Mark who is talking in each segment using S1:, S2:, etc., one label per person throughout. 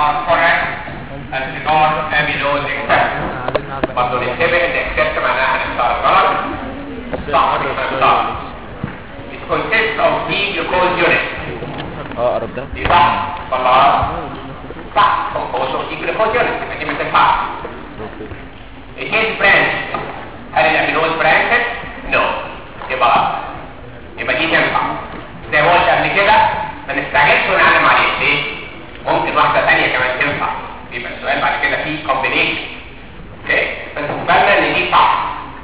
S1: are correct as regards amylose except
S2: عايزين نعرف
S1: برضه ننتبه ان except معناها هنختار غلط صح مش هنختار it consists of D glucose unit
S3: اه اقرب ده
S1: دي صح ولا غلط؟ صح composed of D glucose unit يبقى دي ما تنفعش it is branched هل الاميلوز branched؟ no يبقى غلط يبقى دي تنفع زي ما قلت قبل كده ما نستعجلش ونعلم عليه ليه؟ ممكن واحدة ثانية كمان تنفع يبقى السؤال بعد كده فيه combination اوكي بس بالنا ان دي صح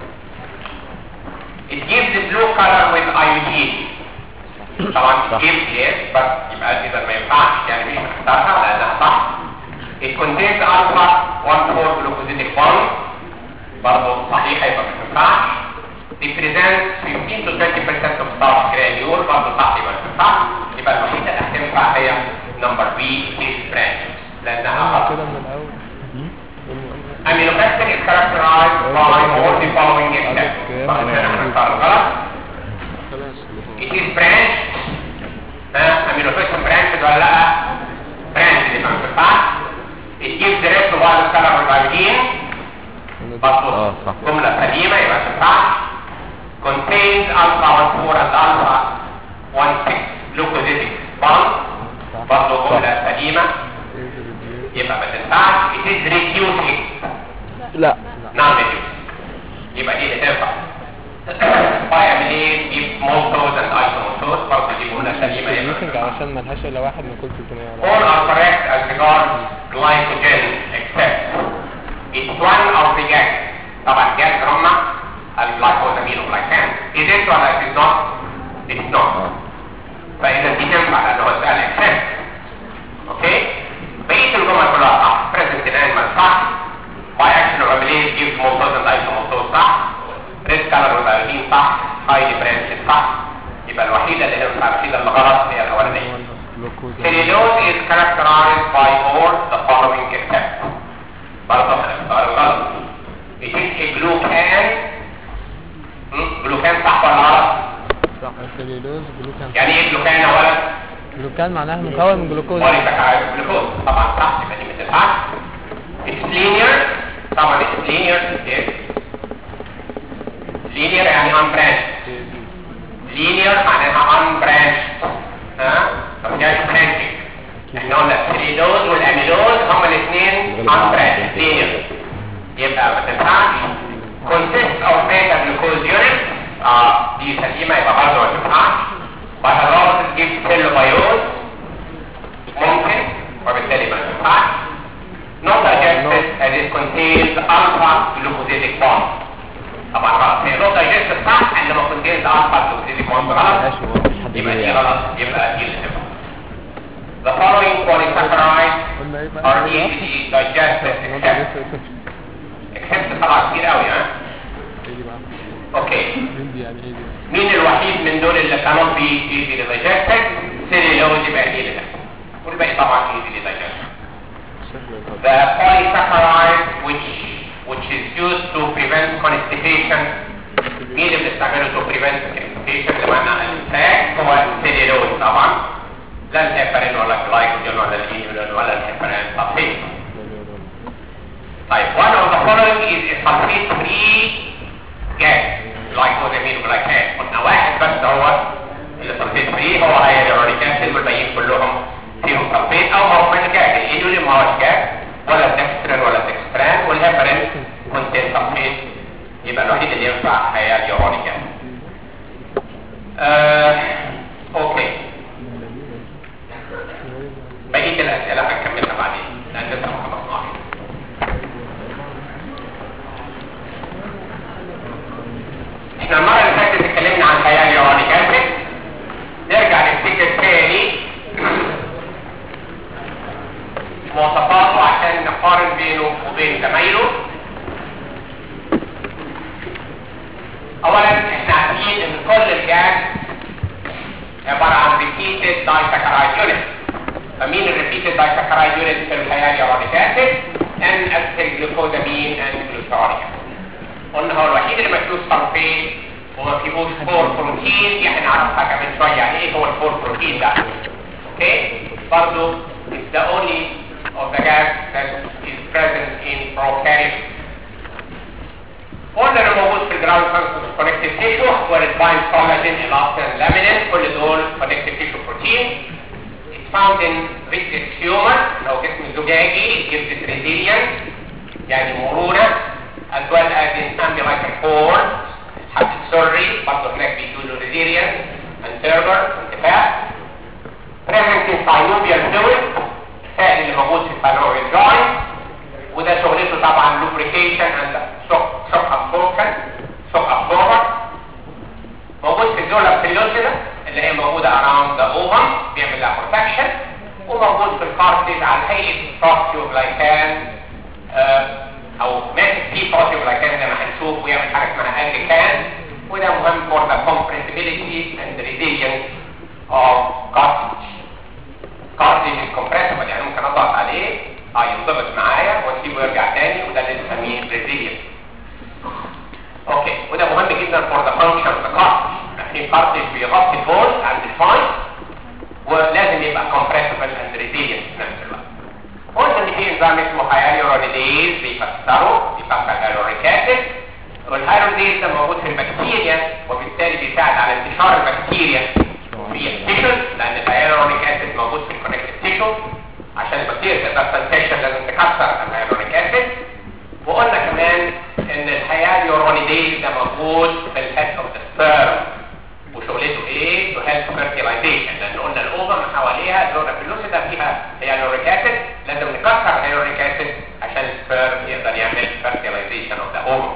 S1: it gives the blue color with iodine طبعا it gives yes بس يبقى اذا ما ينفعش يعني مش هنختارها لانها صح it contains alpha 1 4 glucosidic bond برضه صحيح يبقى ما ينفعش represents 15 to 20% of starch granule برضه صح يبقى ما ينفعش يبقى الوحيدة اللي هتنفع هي number B is branch لانها
S2: آه،
S1: غلط
S2: كده من الاول
S1: Aminopeptide is characterized by all the following except فعشان احنا نختار الغلط
S2: خلاص
S1: it is branched ها aminopeptide branched ولا لا branched يبقى ما تنفعش it gives the red to violet color of iodine
S3: اه صح
S1: جملة سليمة يبقى ما تنفعش contains alpha 1 4 and alpha 1 6 glucosidic bond برضه جملة سليمة يبقى ما تنفعش it is reducing
S3: لا
S1: نعم reducing يبقى دي اللي تنفع biamylase if maltose and isomaltose برضه دي جملة سليمة يبقى ما
S2: يوسنج
S1: تنفعش.
S2: علشان ملهاش الا واحد من كل 300 ولا
S1: All are correct as regards glycogen except it's one of the gas طبعا gas هم الجلايكوزامين وجلايكان is it ولا it is not it's not فإذا دي تنفع لأنه هو سؤال except اوكي بقية الجمل كلها صح present in animal صح by action of amylase gives maltose and isomaltose صح red color with iodine صح highly branched صح يبقى الوحيدة اللي تنفع الوحيدة اللي غلط هي الأولانية
S2: جلوكوز
S1: Cellulose is characterized by all the following except برضه هنختار الغلط It is a glucan هم؟ glucan صح ولا غلط؟
S2: صح السليلوز جلوكان
S1: يعني ايه glucan يا ولد؟
S2: جلوكان معناها مكون من جلوكوز
S1: بوليساكرايد جلوكوز طبعا صح يبقى دي ما تنفعش It's linear طبعا it's linear yes. linear يعني unbranched linear معناها unbranched ها ما فيهاش branching احنا قلنا السليلوز والاميلوز هما الاثنين unbranched linear يبقى ما تنفعش consist of beta glucose unit اه دي سليمه يبقى برضه ما تنفعش بهالرابط تجيب سيلوبيوز ممكن وبالتالي ما تنفعش not digested as it contains alpha glucosidic bond طبعا غلط هي not digested صح عندما contains alpha glucosidic bond غلط
S3: ماشي هو مفيش حد
S1: يبقى
S3: يقول
S1: دي
S3: يعني
S1: غلط يبقى دي اللي تنفع The following polysaccharides
S2: قلنا ايه
S1: are
S2: بقى
S1: easily digested
S2: نقطة
S1: except
S2: بس
S1: except طبعا كتير قوي ها
S2: ايه دي بقى
S1: اوكي
S2: مين دي يعني ايه دي
S1: مين الوحيد من دول اللي cannot be easily digested cellulose يبقى دي اللي ده والباقي طبعا easily digested
S2: سهل
S1: the polysaccharide which which is used to prevent constipation مين اللي بنستعمله to prevent constipation اللي معناها الانتاج هو السيلولوز طبعا لا الهيبرين ولا الجلايكوجين ولا الانيولين ولا الهيبرين صحيح طيب one of the following is a sulfate free gas glycosamine glycan قلنا واحد بس هو اللي sulfate free هو هيالورونيك اسيد والباقيين كلهم فيهم sulfate او موفرين جاز الانيولين ما هوش جاز ولا الدكسترين ولا الدكستران والهيبرين كونتين sulfate يبقى الوحيد اللي ينفع هي اليورونيك اسيد آه، اوكي بقية الأسئلة هنكملها بعدين لأن لسه ما خلصناش احنا المرة اللي فاتت اتكلمنا عن خيال يورانيك اسيد نرجع نفتكر تاني مواصفاته عشان نقارن بينه وبين زمايله اولا احنا عارفين ان كل الجاز عبارة عن repeated disaccharide unit فمين الريبيتد disaccharide unit في الخيال يورانيك اسيد ان اسيل جلوكوزامين and glucuronic acid قلنا هو الوحيد اللي ما فيهوش صرفين وما فيهوش فور بروتين دي هنعرفها كمان شويه يعني ايه هو الفور بروتين ده اوكي برضه it's the only of where it binds collagen, elastin, laminin كل دول connective tissue protein It's found in vitreous humor لو جسم زجاجي it gives it resilience يعني مرونة as well as in umbilical cord حد السري برضه هناك بيدوله resilience and turgor انتفاع present in synovial fluid السائل اللي موجود في synovial joint وده شغلته طبعا lubrication and shock, shock absorption shock absorber موجود في الزولا بيلوسيدا اللي هي موجودة around the ovum بيعمل لها protection وموجود في الكارتيج على هيئة بروتيوغلايكان آه او ماسك فيه بروتيوغلايكان زي ما هنشوف ويعمل حاجة اسمها اجليكان وده مهم for the compressibility and resilience of cartilage cartilage is compressible يعني ممكن اضغط عليه اه ينضبط معايا واسيبه يرجع تاني وده اللي بنسميه resilience اوكي وده مهم جدا for the function of the cartilage يعني الكارتلج بيغطي البول عند الفاين ولازم يبقى compressible and resilient في نفس الوقت قلنا ان في انزيم اسمه هيالورونيديز بيكسره بيكسر الهيالوريك اسيد والهيالورونيديز ده موجود في البكتيريا وبالتالي بيساعد على انتشار البكتيريا في التيشوز لان الهيالورونيك اسيد موجود في الكونكتيف تيشو عشان البكتيريا تقدر تنتشر لازم تكسر الهيالورونيك اسيد وقلنا كمان ان الهيالورونيديز ده موجود في الهيد اوف ذا سبيرم وشغلته ايه؟ تو هيلب فيرتيلايزيشن لان قلنا الاوفم حواليها زونا بيلوسيدا فيها هيالوريك اسيد لازم نكسر الهيالوريك اسيد عشان السبيرم يقدر يعمل فيرتيلايزيشن اوف ذا اوفم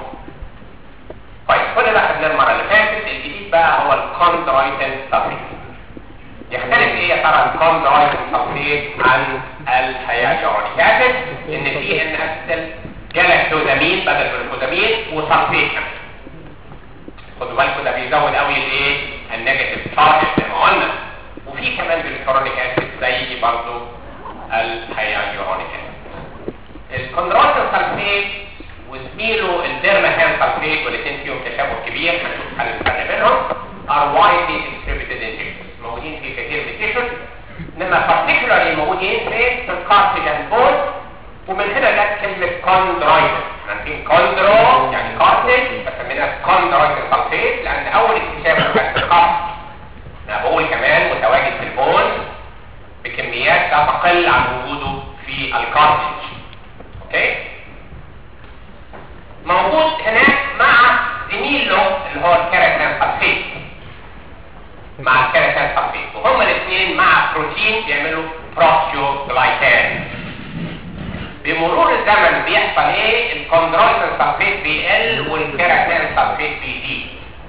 S1: طيب كل ده خدناه المره اللي فاتت الجديد بقى هو الكوندرايتين سلفيت يختلف ايه يا ترى الكوندرايتين سلفيت عن الهيالوريك اسيد ان فيه ان اسيتل جلاكتوزامين بدل جلوكوزامين وسلفيت كمان خدوا بالكم ده بيزود قوي الايه النيجاتيف تشارج زي ما قلنا وفي كمان جلوكورونيك اسيد زي برضه الهيالورونيك اسيد الكوندروتين سلفيت وزميله الديرماتان سلفيت والاثنين فيهم تشابه كبير هنشوف حل الفرق بينهم are widely distributed in tissues موجودين في كثير من التيشوز انما particularly موجودين في الكارتج اند بول ومن هنا جت كلمة كوندرايتين عارفين كوندرو يعني كارتج فسميناها كوندرايتين سلفيت لان اول اكتشاف كان في الكارتج انا بقول كمان متواجد في البون بكميات لا تقل عن وجوده في الكارتج اوكي موجود هناك مع زميله اللي هو الكيراتين سلفيت مع الكيراتين سلفيت وهما الاثنين مع بروتين بيعملوا بروتيوغلايكان بمرور الزمن بيحصل ايه الكوندرويتين سلفيت بيقل والكيراتين سلفيت بيزيد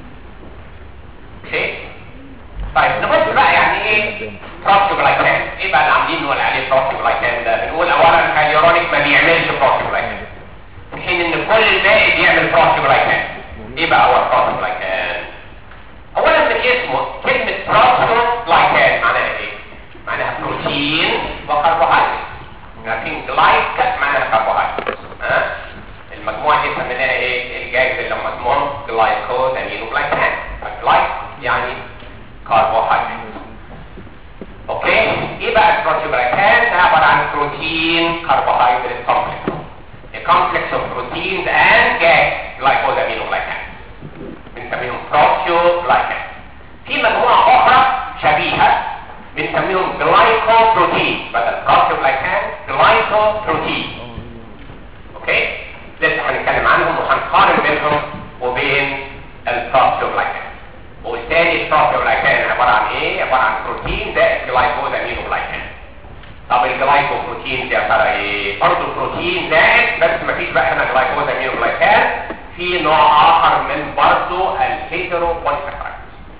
S1: اوكي طيب نبص بقى يعني ايه بروتيوغلايكان ايه بقى اللي عاملين نقول عليه بروتيوغلايكان ده بنقول اولا الهيالورونيك ما بيعملش بروتيوغلايكان في حين ان كل الباقي بيعمل بروتيوغلايكان ايه بقى هو البروتيوغلايكان اولا من اسمه كلمه بروتيوغلايكان معناها ايه معناها بروتين وكربوهيدرات عارفين جلايك معناها كربوهيدرات ها المجموعه دي سميناها ايه الجاز اللي هم اسمهم جلايكوز امينوجلايكان جلايك يعني كربوهيدرات اوكي ايه بقى البروتيوجلايكان ده عباره عن بروتين كربوهيدرات كومبلكس a complex of proteins and gas glycose aminoglycan بنسميهم proteoglycan في مجموعه اخرى شبيهه بنسميهم جلايكوبروتين بدل بروتيوجلايكان جلايكوبروتين اوكي لسه هنتكلم عنهم وهنقارن بينهم وبين البروتيوجلايكان وبالتالي البروتيوجلايكان عباره عن ايه عباره عن بروتين زائد جلايكوز امينوجلايكان طب الجلايكوبروتين يا ترى ايه برضه بروتين زائد بس مفيش بقى هنا جلايكوز امينوجلايكان في نوع اخر من برضه الهيترو بوليساكرايد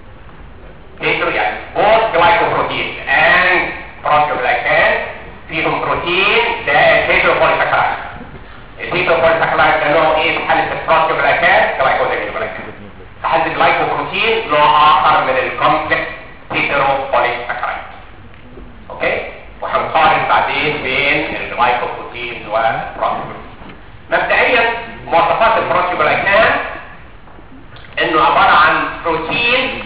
S1: هيترو يعني both glycoproteins and proteoglycan فيهم بروتين زائد هيترو بوليساكرايد الهيترو بوليساكرايد ده نوع ايه في حاله البروتيوجلايكان جلايكوز امينوجلايكان في حاله الجلايكوبروتين نوع اخر من الكومبلكس هيترو بوليساكرايد اوكي وهنقارن بعدين بين الجلايكوبروتين والبروتيوجلايكان مبدئيا مواصفات البروتيوجلايكان انه عباره عن بروتين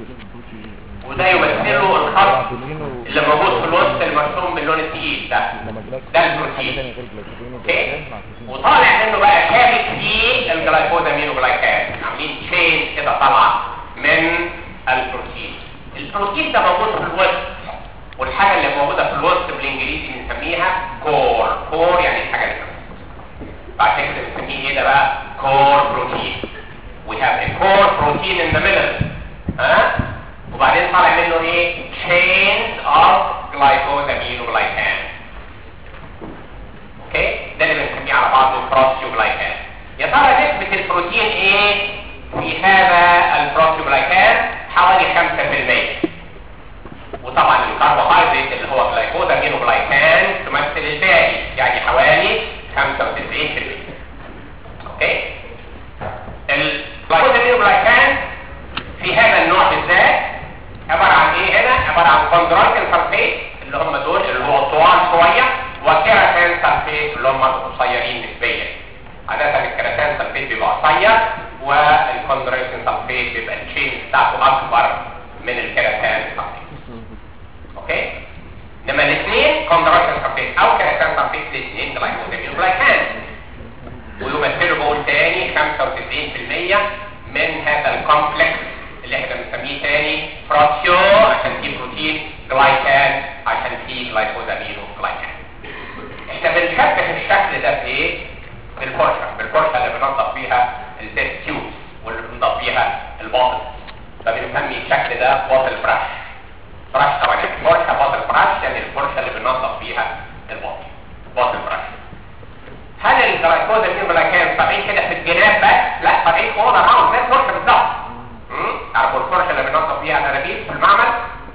S1: وده يمثله الخط اللي موجود في الوسط المرسوم باللون التقيل ده ده البروتين اوكي وطالع منه بقى شابك فيه الجلايكوز امينوجلايكان عاملين تشين كده طالعه من البروتين البروتين ده موجود في الوسط والحاجه اللي موجوده في الوسط بالانجليزي بنسميها كور كور يعني الحاجه اللي في الوسط بعد كده بنسميه ايه ده بقى كور بروتين we have a core protein in the middle ها وبعدين طالع منه ايه chains of glycosaminoglycan اوكي ده اللي بنسميه على بعضه البروتيوجلايكان يا ترى نسبة البروتين ايه في هذا البروتيوجلايكان حوالي 5% وطبعا الكربوهيدرات اللي هو جلايكوزامينوجلايكان تمثل الباقي يعني حوالي 95% اوكي الجلايكوزامينوجلايكان في هذا النوع بالذات عبارة عن ايه هنا عبارة عن كوندرايتين سلفيت اللي هم دول اللي هو طوال شوية وكيراتين سلفيت اللي هم قصيرين نسبيا عادة الكيراتين سلفيت بيبقى قصير والكوندرايتين سلفيت بيبقى التشين بتاعته اكبر من الكيراتين سلفيت اوكي انما الاثنين كوندرايتين سلفيت او كيراتين سلفيت الاثنين جلايكوزامينوجلايكان ويمثلوا بقول تاني 95% من هذا الكومبلكس اللي احنا بنسميه تاني بروتيو عشان فيه بروتين جلايكان عشان فيه جلايكوزامينو جلايكان احنا بنشبه الشكل ده بايه؟ بالفرشه بالفرشه اللي بننضف بيها التيست تيوب واللي بننضف بيها الباطل فبنسمي الشكل ده باطل براش براش طبعا الفرشه باطل براش يعني الفرشه اللي بننضف بيها الباطل باطل براش هل الجلايكوزامين جلايكان طالعين كده في الجناب بس؟ لا طالعين اول اراوند زي الفرشه بالظبط امم تعرفوا الفرشه اللي بننضف بيها الانابيب في المعمل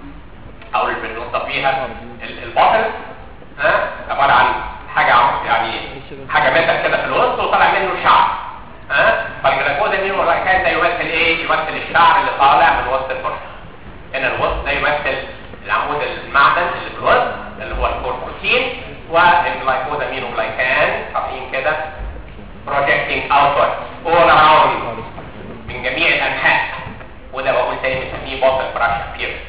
S1: او اللي بننضف بيها ال- الباطل ها عباره عن حاجه عم- يعني حاجه متر كده في الوسط وطالع منه شعر ها فالجلايكوزامين جلايكان ده يمثل ايه؟ يمثل الشعر اللي طالع من وسط الفرشه هنا الوسط ده يمثل العمود المعدن اللي في الوسط اللي هو الكور بروتين والجلايكوزامين جلايكان طالعين كده projecting outward all around من جميع الانحاء وده بقول تاني بنسميه بوتل براش appearance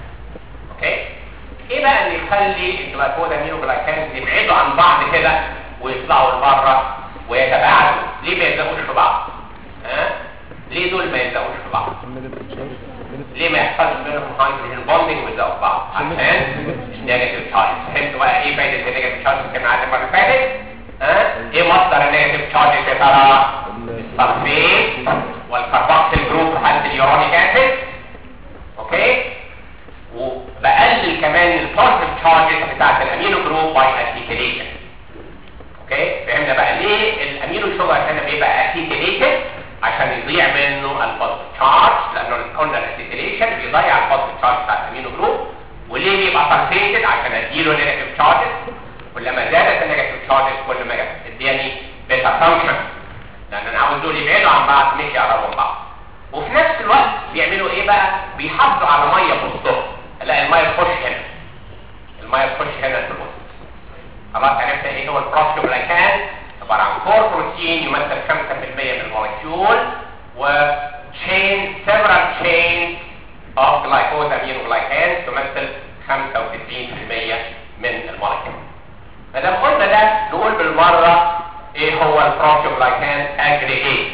S1: اوكي ايه بقى اللي يخلي الجلايكوزامين وجلايكان يبعدوا عن بعض كده ويطلعوا لبره ويتباعدوا ليه ما يلزقوش في بعض ها ليه دول ما يلزقوش في بعض ليه ما يحصلش بينهم هيدروجين بوندنج ويلزقوا في بعض عشان نيجاتيف تشارج فهمتوا بقى ايه فايده النيجاتيف تشارج اللي كنا عارفين المره اللي فاتت ها ايه مصدر النيجاتيف تشارج يا ترى الصلفيت والكربوكسيل جروب في حاله اليورونيك اسيد اوكي وبقلل كمان البوزيتيف تشارجز بتاعت الامينو جروب باي اسيتيليشن اوكي فهمنا بقى ليه الامينو شوجر هنا بيبقى اسيتيليتد عشان يضيع منه البوزيتيف تشارج لانه قلنا الاسيتيليشن بيضيع البوزيتيف تشارج بتاعت الامينو جروب وليه بيبقى سلفيتد عشان اديله نيجاتيف تشارجز كلما زادت النيجاتيف تشارجز كل ما اداني بيتا فانكشن لان انا عاوز دول يبعدوا عن بعض مش يقربوا من بعض وفي نفس الوقت بيعملوا ايه بقى بيحافظوا على ميه في وسطهم لا الميه تخش هنا الميه تخش هنا في الوسط خلاص عرفت ايه هو البروتيوجلايكان عباره عن كور بروتين يمثل 5% من المولكيول و chain several chains of glycosaminoglycans تمثل 95% من المولكيول ما دام قلنا ده نقول بالمره ايه هو البروتيوجلايكان اجريجيت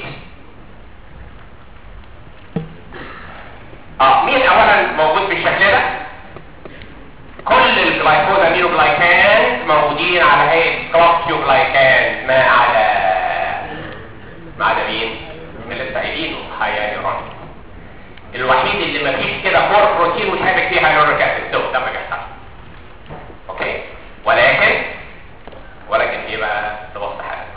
S1: اه مين اولا موجود بالشكل ده كل الجلايكوزامينوجلايكان موجودين على هيئه بروتيوجلايكان ما عدا ما عدا مين من لسه قايلينه هايالورونيك الوحيد اللي ما فيش كده كور بروتين وشابك فيه هايالورونيك اسيد ده ده ما بيحصلش اوكي ولكن ولكن ايه بقى تبص حاجه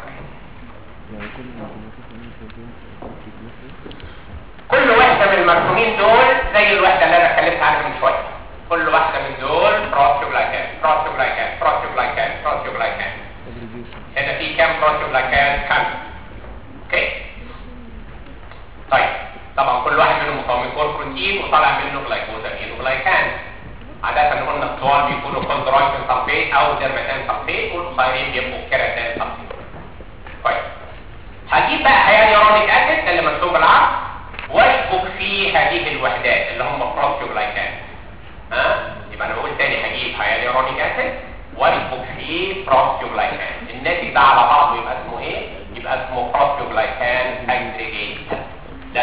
S1: كل واحده من المرسومين دول زي الوحده اللي انا اتكلمت عنها من شويه كل واحده من دول بروتيوجلايكان بروتيوجلايكان بروتيوجلايكان بروتيوجلايكان هنا في كام بروتيوجلايكان خمسه اوكي طيب طبعا كل واحد منهم مكون كور بروتين وطالع منه جلايكوزامين وجلايكان عادة قلنا الطوال بيكونوا كوندرويتين سلفيت او ديرماتين سلفيت والقصيرين بيبقوا كيراتين سلفيت طيب هجيب بقى هيالورونيك اسيد اللي مرسوم بالعرض واشبك فيه هذه الوحدات اللي هم بروتيوجلايكان ها يبقى انا بقول تاني هجيب هيالورونيك اسيد واشبك فيه بروتيوجلايكان الناتج ده على بعضه يبقى اسمه ايه يبقى اسمه بروتيوجلايكان اجريجيت لان كلمه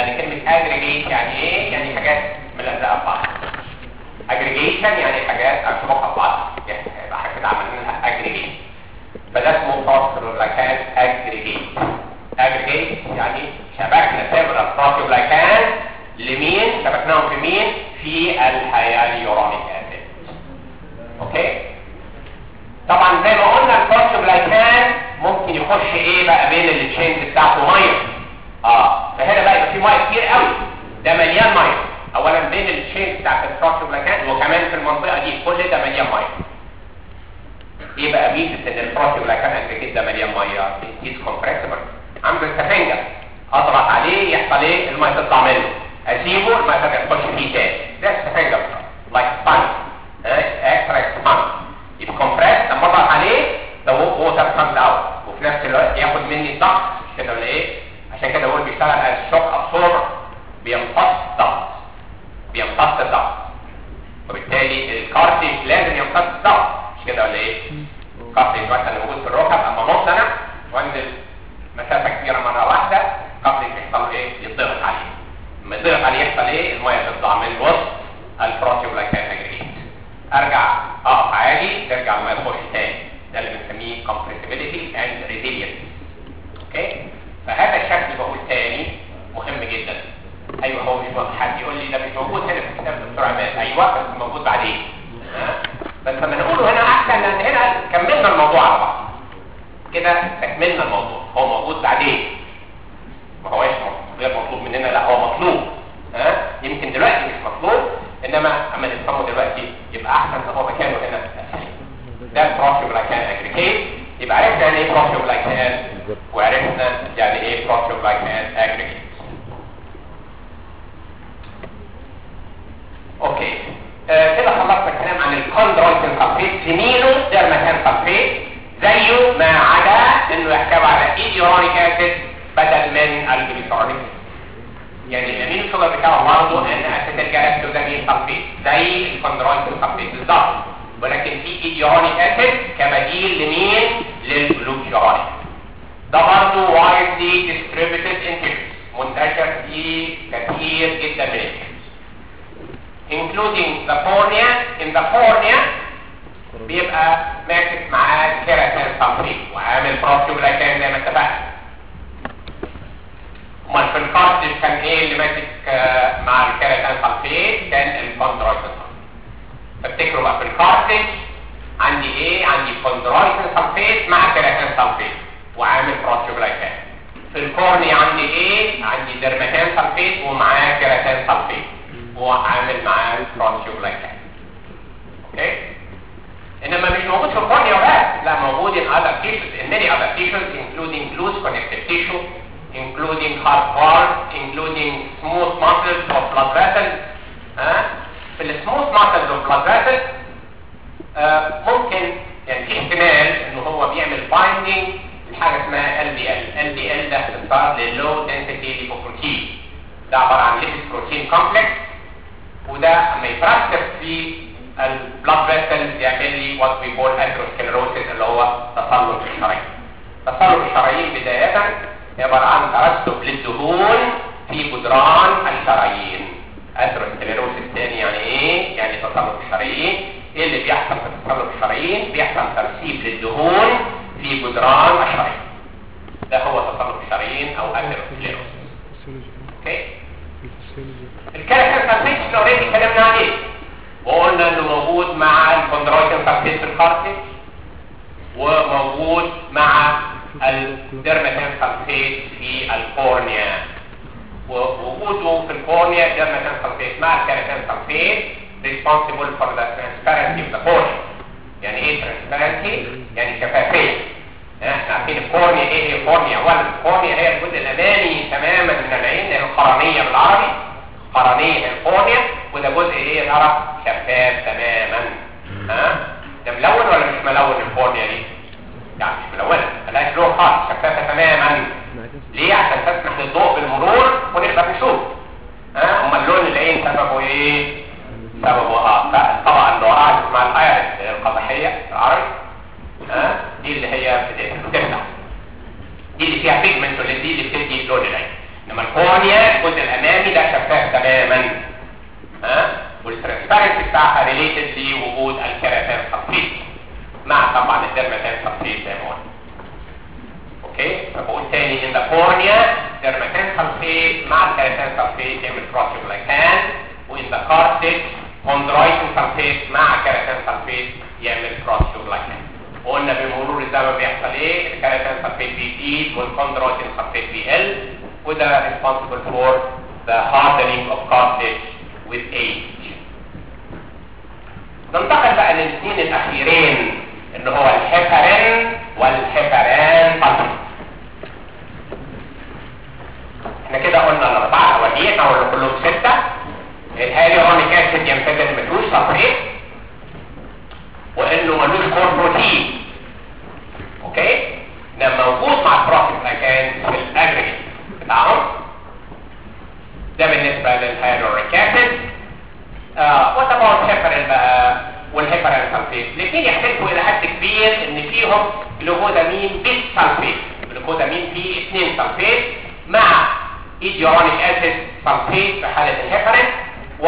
S1: aggregate يعني ايه يعني حاجات ملزقه في بعض aggregation يعني حاجات اشبكها في بعض يعني يبقى حاجه كده عملنا لها aggregate فده اسمه فوسفولايكان aggregate aggregate يعني شبكنا several proteoglycan لمين شبكناهم في مين في الهياليورونيك اسيد اوكي طبعا زي ما قلنا الفوسفولايكان ممكن يخش ايه بقى بين التشينز بتاعته ميه اه فهنا بقى يبقى في ميه كتير قوي ده مليان ميه اولا بين التشينز بتاعت الفوسفولايكان وكمان في المنطقه دي كل ده مليان ميه ايه بقى ميزه ان الفوسفولايكان اجريجيت ده مليان ميه اتس كومبريسبل عامل السفنجه اضغط عليه يحصل ايه الميه تطلع منه اسيبه الميه ترجع تخش فيه تاني ده السفنجه لايك سبانج اكسترا سبانج يبقى كومبريس لما اضغط عليه ده ووتر كامز اوت وفي نفس الوقت ياخد مني الضغط مش كده ولا ايه عشان كده هو بيشتغل از شوك ابسوربر بيمتص الضغط بيمتص الضغط وبالتالي الكارتج لازم يمتص الضغط مش كده ولا ايه الكارتج مثلا موجود في الركب اما نط انا وانزل مسافه كبيره مره واحده الكارتج بيحصل ايه يضغط عليه لما يضغط عليه يحصل ايه الميه تطلع من وسط البروتيولايكان اجريجيت ارجع اقف عادي ترجع الميه تخش تاني ده اللي بنسميه compressibility and resilience اوكي فهذا الشكل بقول تاني مهم جدا ايوه هو مش موجود حد يقول لي ده مش موجود هنا في كتاب الدكتور عماد ايوه بس موجود بعدين ها بس لما نقوله هنا احسن لان هنا كملنا الموضوع على بعض كده تكملنا الموضوع هو موجود بعدين ما هوش غير مطلوب مننا لا هو مطلوب ها يمكن دلوقتي مش مطلوب انما اما نفهمه دلوقتي يبقى احسن ان هو مكانه هنا اسهل ده البروتيولايكان اجريجيت يبقى عرفنا يعني ايه بروتيولايكان وعرفنا يعني ايه بروتيولايكان اجريجيت اوكي آه كده خلصنا الكلام عن الكوندرويتين سلفيت زميله ديرماتان سلفيت زيه ما عدا انه يحتوي على ايديورونيك اسيد بدل من الجليسرونيك يعني الامين الشجر بتاعه برضه ان اسيد الجلاكتوزامين سلفيت زي الكوندرويتين سلفيت بالظبط ولكن في ايديورونيك اسيد كبديل لمين للجلوكيورونيك ده برضه وايدلي ديستريبيوتد ان منتشر في كثير جدا من التشيز including the cornea in the cornea بيبقى ماسك معاه كيراتين سلفيت وعامل بروتيولايكان زي ما اتفقنا امال في الكارتج كان ايه اللي ماسك آه، مع الكيراتين سلفيت كان الكوندرويتين فافتكروا بقى في الكارتج عندي ايه عندي كوندرويتين سلفيت مع كيراتين سلفيت وعامل بروتيولايكان في الكورنيا عندي ايه عندي ديرماتين سلفيت ومعاه كيراتين سلفيت وعامل معاه بروتيولايكان اوكي انما مش موجود في الكورنيا بس لا موجود in other tissues in many other tissues including loose connective tissue including heart valves including smooth muscles of blood vessels ها في السموث muscles of blood vessels آه ممكن يعني في احتمال ان هو بيعمل binding لحاجه اسمها LDL LDL ده اختصار للو density lipoprotein ده عباره عن lipid protein complex وده اما يتركب في البلاد فيسل يعمل لي وات وي كول اثيروسكليروسيس اللي هو تصلب الشرايين تصلب الشرايين بدايه عباره عن ترسب للدهون في جدران الشرايين اثيروسكليروسيس تاني يعني ايه يعني تصلب الشرايين ايه اللي بيحصل في تصلب الشرايين بيحصل ترسيب للدهون في جدران الشرايين ده هو تصلب الشرايين او اثيروسكليروسيس اوكي الكاركتر سبيس اللي اوريدي اتكلمنا عليه وقلنا انه موجود مع الكوندرويتين سبيس في الكارتج وموجود مع الديرماتين سلفيت في الكورنيا ووجوده في الكورنيا الديرماتين سلفيت مع الكارتين سلفيت responsible for the transparency of the cornea يعني ايه transparency؟ يعني شفافية احنا عارفين الكورنيا ايه هي الكورنيا ولا الكورنيا هي الجزء الامامي تماما من العين هي القرنية بالعربي قرنية هي الكورنيا وده جزء ايه يا ترى شفاف تماما ها ده ملون ولا مش ملون الكورنيا دي يعني مش ملونه ملهاش لون خالص شفافه تماما ليه عشان تسمح للضوء بالمرور ونقدر نشوف ها امال لون العين سببه ايه سببه اه لا الطبقه اللي وراها اسمها الايرس القزحيه العربي ها دي اللي هي بتفتح دي اللي فيها بيجمنت واللي دي اللي بتدي لون العين انما الكورنيا الجزء الامامي ده شفاف تماما ها والترانسبيرنسي بتاعها ريليتد لوجود الكيراتين سلفيت مع طبعا الديرماتين سلفيت زي ما قلنا اوكي فبقول تاني ان ذا كورنيا ديرماتين سلفيت مع الكيراتين سلفيت يعمل بروتيوجلايكان وان ذا كارتج كوندرويتين سلفيت مع كيراتين سلفيت يعمل بروتيوجلايكان قلنا بمرور الزمن بيحصل ايه الكيراتين سلفيت بيزيد والكوندرويتين سلفيت بيقل وده responsible for the hardening of cartilage with age ننتقل بقى للاثنين الاخيرين اللي هو الهيبرين والهيبرين سلفيت احنا كده قلنا الاربعه الاولين او اللي كلهم سته الهاليورونيك اسيد ينفذ ملوش سلفيت وانه ملوش كور بروتين اوكي ده موجود مع البروتين في الاجريجيت بتاعهم ده بالنسبه للهاليورونيك اسيد آه وطبعا الهيبرين بقى والهيبرين سلفيت الاثنين يحتاجوا الى حد كبير ان فيهم جلوكوزامين بيس سلفيت جلوكوزامين فيه اثنين سلفيت مع ايديورونيك اسيد سلفيت في حاله الهيبرين و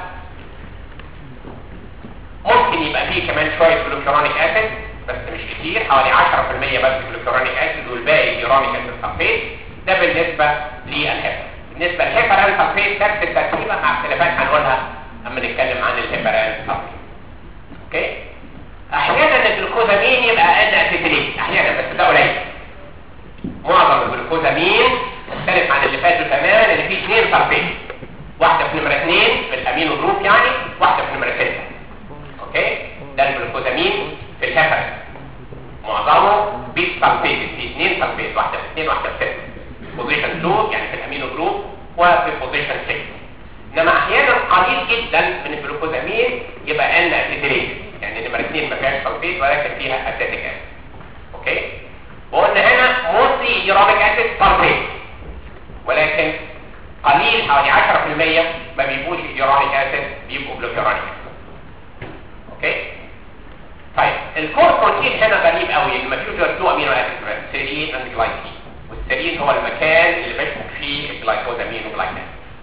S1: ممكن يبقى فيه كمان شويه جلوكورونيك اسيد بس مش كتير حوالي 10% بس جلوكورونيك اسيد والباقي ايديورونيك اسيد سلفيت ده بالنسبه للهيبرين بالنسبه للهيبرين سلفيت نفس التركيبه مع اختلافات هنقولها اما نتكلم عن الهيبرين سلفيت اوكي احيانا الجلوكوزامين يبقى ان اسيتيليت احيانا بس ده قليل معظم الجلوكوزامين مختلف عن اللي فاتوا تماما ان في اثنين سلفيت واحده في نمره اثنين في الامينو جروب يعني واحده في نمره سته اوكي ده الجلوكوزامين في الهيبرين معظمه بيت سلفيت في اثنين سلفيت واحده في اثنين واحده في سته بوزيشن 2 يعني في الامينو جروب وفي بوزيشن 6 انما احيانا قليل جدا من الجلوكوزامين يبقى ان اسيتيليت يعني نمره 2 ما فيهاش سلفيت ولكن فيها اسيتيك اسيد اوكي وقلنا هنا موستلي ايرونيك اسيد سلفيت ولكن قليل حوالي 10% ما بيبقوش ايرونيك اسيد بيبقوا جلوكورونيك اوكي طيب الكور بروتين هنا غريب قوي ان ما فيهوش غير تو امينو اسيد بس سيرين اند جلايكين والسيرين هو المكان اللي بيشبك فيه الجلايكوزامين وجلايكان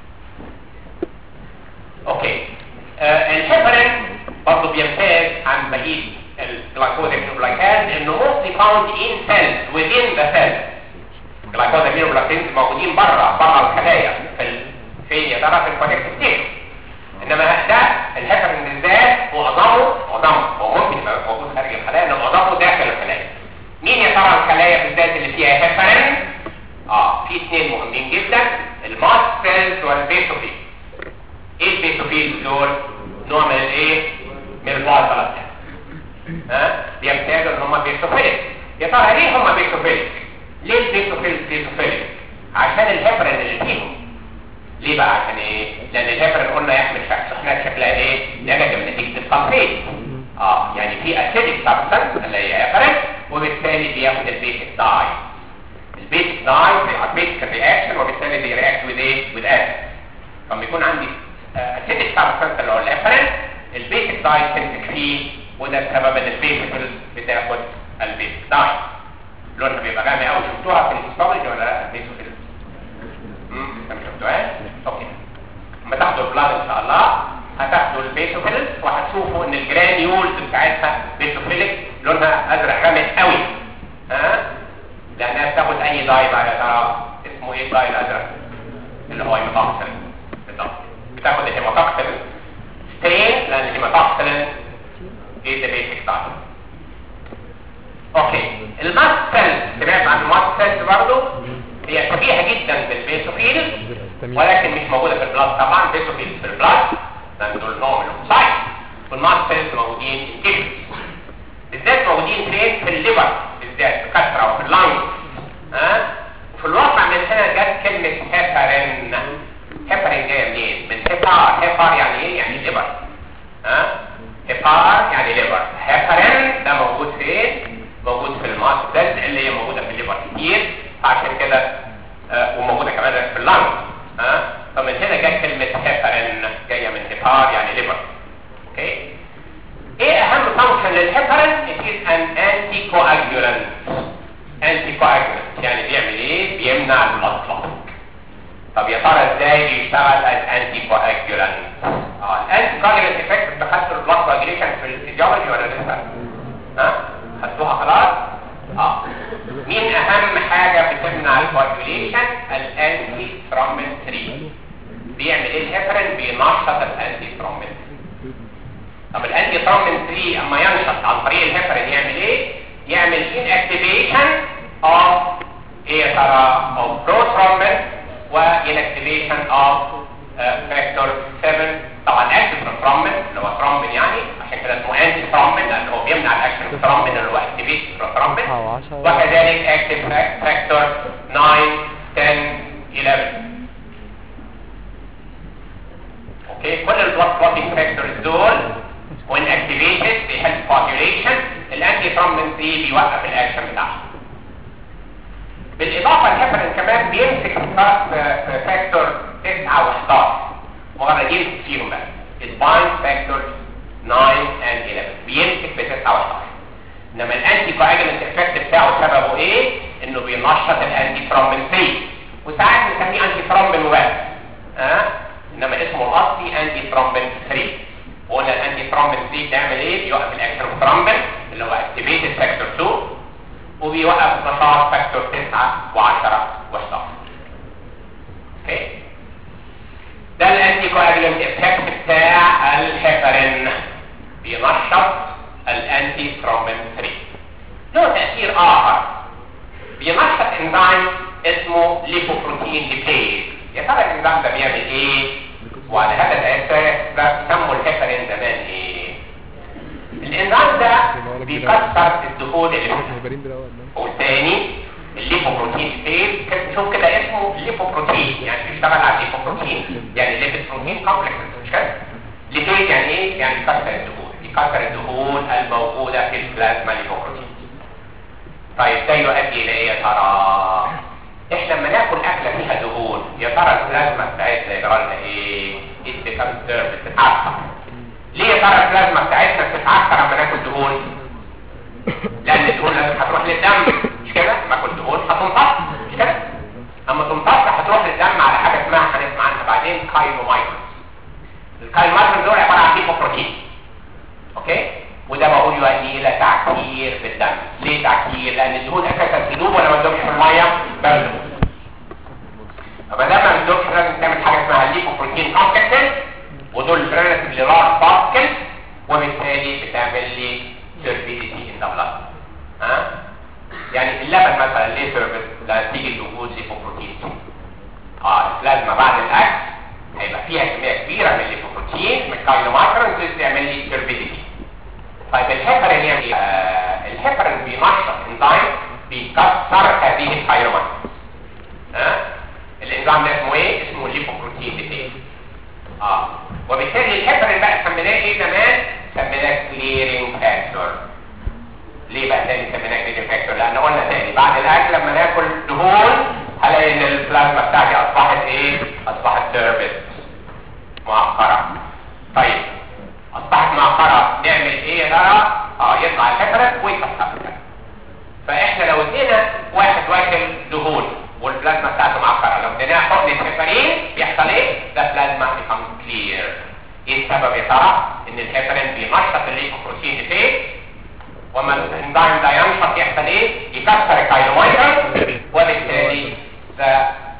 S1: اوكي آه الهيبرين برضه بيمتاز عن بقيه الجلايكوزامين وجلايكان لانه mostly found in cells within the cell الجلايكوزامين وجلايكان موجودين بره بره الخلايا في ال... فين يا ترى في الكونكتيف تيشو انما ده الهيبرين بالذات معظمه معظمه هو ممكن يبقى موجود خارج الخلايا انما معظمه داخل الخلايا مين يا ترى الخلايا بالذات اللي فيها هيبرين اه في اثنين مهمين جدا الماست سيلز والبيسوفيل ايه البيسوفيل دول نوع من الايه من الفايتال ها بيمتازوا ان هم بيسوفيل يا ترى ليه هم بيسوفيل ليه البيسوفيل بيسوفيل عشان الهيبرين اللي فيهم ليه بقى عشان ايه لان الهيبرين قلنا يحمل شحنات شكلها ايه ناتجه من نتيجه السلفيت اه يعني في اسيدك سبستانس اللي هي هيبرين وبالتالي بياخد البيسك داي البيسك داي بيسك رياكشن وبالتالي بيرياكت وذ ايه وذ اسيد لما يكون عندي اسيدك سبستانس اللي هو الهيبرين البيسك داي تمسك فيه وده السبب ان البيسكل بتاخد البيسك داي لونها بيبقى غامق قوي شفتوها في الهيستولوجي ولا لا البيسكل امم ما شفتوهاش اوكي لما تاخدوا البلاد ان شاء الله هتاخدوا البيسوفيلز وهتشوفوا ان الجرانيولز بتاعتها بيسوفيلك لونها ازرق غامق قوي ها لانها بتاخد اي داي بقى يا ترى اسمه ايه الداي الازرق اللي هو هيماتوكسلين بالظبط بتاخد الهيماتوكسلين ستين لان الهيماتوكسلين is the basic dye اوكي الماست سيلز سمعت عن الماست سيلز برضه هي شبيهه جدا بالبيسوفيل ولكن مش موجوده في البلاد طبعا بيسوفيل في البلاد لان دول نوع من الاوكسايد والماست سيلز موجودين في الجسم بالذات موجودين فين في الليفر بالذات بكثره وفي اللانج ها وفي الواقع من هنا جت كلمه هيبرين هيبرين جايه منين من هيبار هيبار يعني ايه يعني ليفر ها هيبار يعني ليفر هيبرين ده موجود فين موجود في الماست سيلز اللي هي موجوده في الليفر كتير عشان كده آه وموجوده كمان في اللنج ها آه فمن هنا جت كلمه هيبرين جايه من هيبار يعني ليفر اوكي ايه اهم فانكشن للهيبرين it is an anticoagulant anticoagulant يعني بيعمل ايه بيمنع البلاد كلوت بيشتغل از انتي كواجولانت اه الانتي كواجولانت افكت انت خدت البلاد كواجوليشن في الفيزيولوجي ولا لسه؟ ها؟ خدتوها خلاص؟ اه مين اهم حاجه بتمنع الكواجوليشن؟ الانتي ثرومبين 3 بيعمل ايه الهيبرين؟ بينشط الانتي ثرومبين طب الانتي ثرومبين 3 اما ينشط عن طريق الهيبرين يعمل ايه؟ يعمل inactivation of ايه يا ترى of prothrombin و inactivation of uh, factor 7 طبعا active thrombin اللي هو thrombin يعني عشان كده اسمه anti thrombin لان هو بيمنع الاكشن thrombin اللي هو activate thrombin وكذلك active factor 9 10 11 اوكي كل البلاد clotting factors دول when activated بيحل coagulation الانتي ثرومبين 3 بيوقف الاكشن بتاعها بالاضافه الهيبرين كمان بيمسك في فاكتور 9 و11 مجرد يمسك فيهم بس البايند فاكتور 9 and 11 بيمسك في 9 و11 انما الانتي كواجلنت افكت بتاعه سببه ايه انه بينشط الانتي ثرومبين 3 وساعات بنسميه انتي ثرومبين ويب ها أه؟ انما اسمه الاصلي انتي ثرومبين 3 وقلنا الانتي ثرومبين 3 بيعمل ايه بيوقف الاكشن ثرومبين اللي هو اكتيفيتد فاكتور 2 وبيوقف نشاط فاكتور 9 و10 و11 اوكي ده الانتي كواجلنت افكت بتاع الهيبرين بينشط الانتي ثرومبين 3 له تاثير اخر بينشط انزيم اسمه ليبوبروتين ليبيز يا ترى الانزيم ده بيعمل ايه وعلى هذا الاساس ده سموا الهيبرين زمان ايه الانزيم ده بيكسر الدهون اللي في
S2: الهبرين بالاول ده
S1: والثاني الليبوبروتين ليبيز شوف كده اسمه ليبوبروتين يعني بيشتغل على الليبوبروتين يعني ليبيد بروتين كومبلكس مش كده ليبيز يعني ايه يعني بيكسر الدهون بيكسر الدهون الموجوده في البلازما ليبوبروتين طيب ده يؤدي الى ايه يا ترى احنا لما ناكل اكله فيها دهون يا ترى البلازما بتاعتنا يجرى لها ايه it becomes nervous بتتعصب ليه يا ترى البلازما بتاعتنا بتتعصب لما ناكل دهون لان الدهون لازم هتروح للدم مش كده لما اكل دهون هتمتص مش كده اما تمتص هتروح للدم على حاجه اسمها هنسمع عنها بعدين كايلومايكروس الكايلومايكروس دول عباره عن ليبوبروتين اوكي وده بقول يؤدي الى تعكير في الدم ليه تعكير لان الدهون اساسا تدوب ولا ما تدوبش في الميه بتدوب فما دام ما بتدوبش لازم تعمل حاجه اسمها الليبوبروتين كومبلكسز ودول ريلاتيفلي لارج بارتكلز وبالتالي بتعمل لي سيرفيديتي ان ذا بلاد ها يعني اللبن مثلا ليه سيرفيس نتيجه وجود ليبوبروتين اه البلازما بعد الاكل هيبقى فيها كميه كبيره من الليبوبروتين من الكايلومايكرونز تعمل لي سيرفيديتي طيب الهيبرين يعني ايه؟ آه الهيبرين بينشط انزيم بيكسر هذه الكايلومايكرونز ها الانزيم ده اسمه ايه اسمه ليبوبروتين ليبيز اه وبالتالي الهيبرين بقى سميناه ايه زمان سميناه كليرنج فاكتور ليه بقى تاني سميناه كليرنج فاكتور لان قلنا تاني بعد الاكل لما ناكل دهون هلاقي ان البلازما بتاعتي اصبحت ايه اصبحت سيرفيس معقره طيب اصبحت معقره نعمل ايه يا ترى اه يطلع الهيبرين ويكسر فاحنا لو ادينا واحد واكل دهون والبلازما بتاعته معقره لو اديناه حقنه هيبرين بيحصل ايه ده بلازما becomes clear ايه السبب يا ترى ان الهيبرين بينشط الليكوبروتين فيه وما الانزيم ده ينشط يحصل ايه يكسر الكايلومايكرون وبالتالي the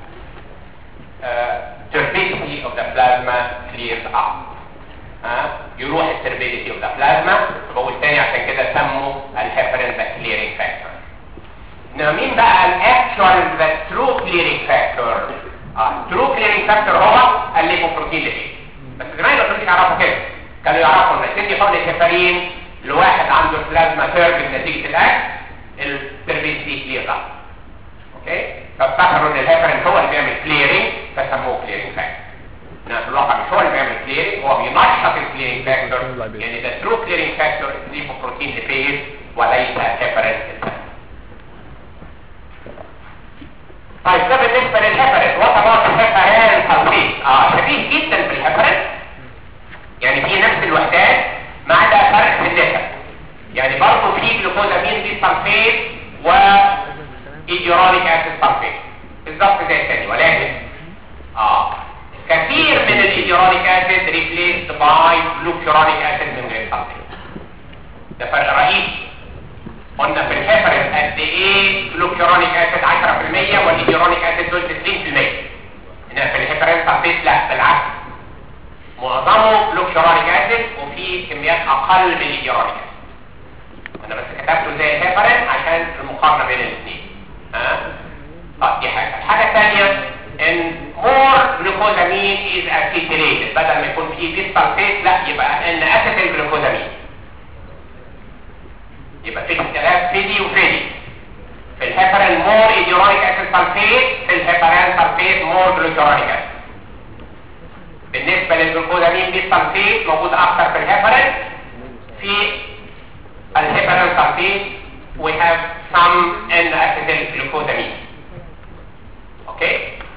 S1: uh, turbidity of the plasma clears up ها يروح التربيديتي اوف ذا بلازما بقول تاني عشان كده سموا الهيبرين ذا كليرنج فاكتور انما مين بقى الاكشوال ذا ترو كليرنج فاكتور اه ترو كليرنج فاكتور هو الليبوبروتين اللي فيه بس زمان ما كانوش يعرفوا كده كانوا يعرفوا ان تدي حقن هيبرين لواحد عنده بلازما تيربين نتيجه الاكل التربيديتي كلير اب اوكي فافتكروا ان الهيبرين هو اللي بيعمل كليرنج فسموه كليرنج فاكتور انما في الواقع مش هو اللي بيعمل كليرنج هو بينشط الكليرنج فاكتور يعني ده ترو كليرنج فاكتور ليبوبروتين ليبيز وليس هيبرين طيب ده بالنسبه للهيبرين وات اباوت الهيبرين سلفيت اه شبيه جدا بالهيبرين يعني في نفس الوحدات ما عدا فرق في النسب يعني برضه في جلوكوزامين دي سلفيت و ايديورونيك اسيد سلفيت بالظبط زي الثاني ولكن اه جلوكيرونيك اسيد من غير سلفيت ده فرق رئيسي قلنا في الهيبرين قد ايه جلوكيرونيك اسيد 10% والايديورونيك اسيد دول 90% هنا في الهيبرين سلفيت لا بالعكس معظمه جلوكيرونيك اسيد وفي كميات اقل من الايديورونيك اسيد انا بس كتبته زي الهيبرين عشان المقارنه بين الاثنين ها طب دي حاجه الحاجه الثانيه ان مور جلوكوزامين از اسيتيليتد بدل ما يكون فيه ديسالفيت لا يبقى ان اسيتيل جلوكوزامين يبقى في اختلاف فيدي وفيدي في الهيبرين مور ايديورونيك اسيد سلفيت في الهيبرين سلفيت مور جلوكورونيك اسيد بالنسبه للجلوكوزامين دي سلفيت موجود اكثر في الهيبرين في الهيبرين سلفيت we have some n acetyl glucosamine اوكي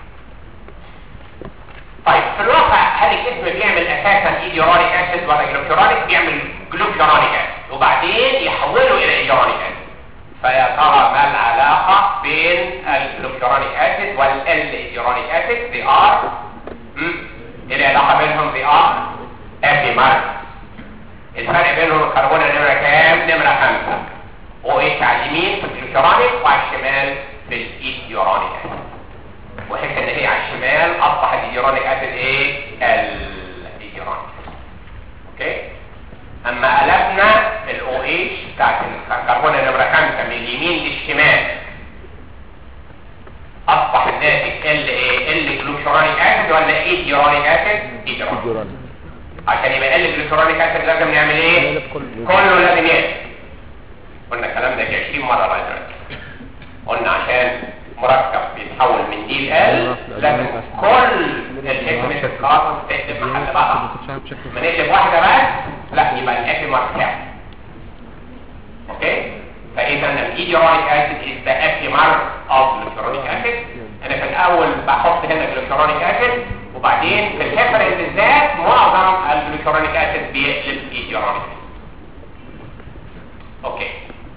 S1: طيب في الواقع هل الجسم بيعمل اساسا ايديورونيك اسيد ولا جلوكورونيك بيعمل جلوكورونيك اسيد وبعدين يحوله الى ايديورونيك اسيد فيا ترى ما العلاقه بين الجلوكورونيك اسيد والال ايديورونيك اسيد they are مم، ايه العلاقه بينهم they are ابيمر الفرق بينهم الكربون نمره كام نمره خمسة او اتش على اليمين في الجلوكورونيك وعلى الشمال في الايديورونيك اسيد وحيث ان هي على الشمال اصبح الايديورونيك اسيد ايه الايديورونيك اوكي اما قلبنا الاو اتش بتاعت الكربون نمره 5 من اليمين للشمال اصبح الناتج ال ايه ال جلوكورونيك اسيد ولا ايديورونيك اسيد ايديورونيك
S3: جوران
S1: عشان يبقى ال جلوكورونيك اسيد لازم نعمل ايه كله لازم يقل قلنا الكلام ده 20 مره لغايه دلوقتي قلنا عشان مركب بيتحول من دي ل لازم كل الاسم الكاربون تقلب محل بعضها ما نقلب واحده بس لا يبقى الافيمر بتاعه اوكي فاذا الايديورونيك اسيد از ذا افيمر اوف جلوكورونيك اسيد انا في الاول بحط هنا جلوكورونيك اسيد وبعدين في الهيبرين بالذات معظم الجلوكورونيك اسيد بيقلب ايديورونيك اوكي